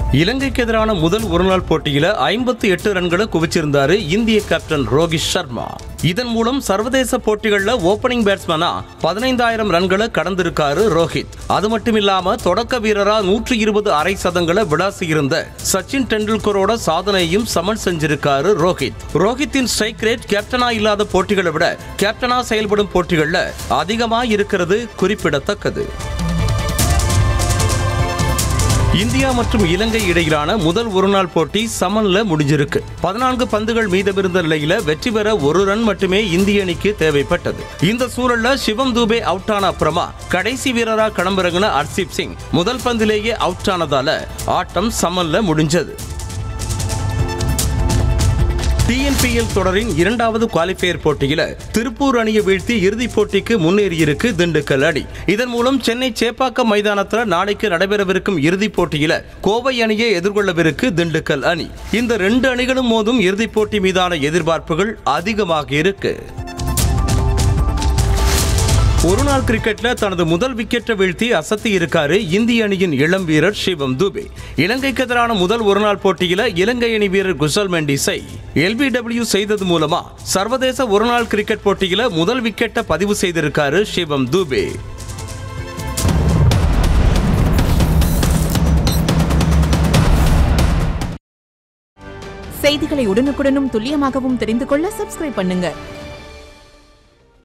இலங்கைக்கு எதிரான முதல் ஒருநாள் போட்டியில ஐம்பத்தி எட்டு ரன்களை குவிச்சிருந்தாரு இந்திய கேப்டன் ரோஹித் சர்மா இதன் மூலம் சர்வதேச போட்டிகள்ல ஓபனிங் பேட்ஸ்மேனா பதினைந்தாயிரம் ரன்களை கடந்திருக்காரு ரோஹித் அது மட்டும் இல்லாம தொடக்க வீரரா நூற்றி இருபது அரை சதங்களை விளாசியிருந்த சச்சின் டெண்டுல்கரோட சாதனையும் சமன் செஞ்சிருக்காரு ரோஹித் ரோஹித்தின் ஸ்ட்ரைக் ரேட் கேப்டனா இல்லாத போட்டிகளை விட கேப்டனா செயல்படும் போட்டிகள்ல அதிகமா இருக்கிறது குறிப்பிடத்தக்கது இந்தியா மற்றும் இலங்கை இடையிலான முதல் ஒருநாள் போட்டி சமன்ல முடிஞ்சிருக்கு பதினான்கு பந்துகள் மீதமிருந்த நிலையில வெற்றி பெற ஒரு ரன் மட்டுமே இந்திய அணிக்கு தேவைப்பட்டது இந்த சூழல்ல சிவம் தூபே அவுட் ஆன அப்புறமா கடைசி வீரரா களமிறங்கின ஹர்ஷீப் சிங் முதல் பந்திலேயே அவுட் ஆனதால ஆட்டம் சமன்ல முடிஞ்சது டிஎன்பிஎல் தொடரின் இரண்டாவது குவாலிஃபயர் போட்டியில திருப்பூர் அணியை வீழ்த்தி இறுதிப் போட்டிக்கு முன்னேறியிருக்கு திண்டுக்கல் அணி இதன் மூலம் சென்னை சேப்பாக்கம் மைதானத்துல நாளைக்கு நடைபெறவிருக்கும் இறுதிப் போட்டியில கோவை அணியை எதிர்கொள்ளவிருக்கு திண்டுக்கல் அணி இந்த ரெண்டு அணிகளும் மோதும் இறுதிப் போட்டி மீதான எதிர்பார்ப்புகள் அதிகமாக இருக்கு ஒருநாள் கிரிக்கெட்ல தனது முதல் விக்கெட்டை வீழ்த்தி அசத்தி இருக்காரு இந்திய அணியின் இளம் வீரர் சிவம் துபே இலங்கைக்கு எதிரான முதல் ஒருநாள் போட்டியில இலங்கை அணி வீரர் குசல் மெண்டிஸை எல்பிடபிள்யூ செய்தது மூலமா சர்வதேச ஒருநாள் கிரிக்கெட் போட்டியில முதல் விக்கெட்டை பதிவு செய்திருக்காரு சிவம் துபே செய்திகளை உடனுக்குடனும் துல்லியமாகவும் தெரிந்து கொள்ள சப்ஸ்கிரைப் பண்ணுங்க